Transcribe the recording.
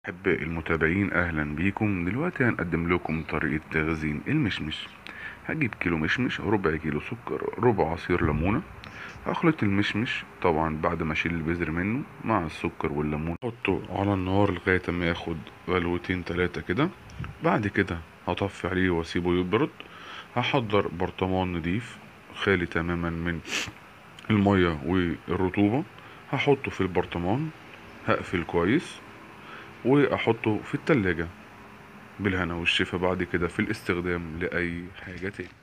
أحبائي المتابعين أهلا بيكم دلوقتي هنقدم لكم طريقة تخزين المشمش هجيب كيلو مشمش ربع كيلو سكر ربع عصير ليمونة هخلط المشمش طبعا بعد ما اشيل البذر منه مع السكر والليمون احطه على النار لغاية ما ياخد غلوتين تلاتة كده بعد كده هطفي عليه واسيبه يبرد هحضر برطمان نضيف خالي تماما من المية والرطوبة هحطه في البرطمان هقفل كويس واحطه في التلاجة بالهنا والشفا بعد كده في الاستخدام لأي حاجة تاني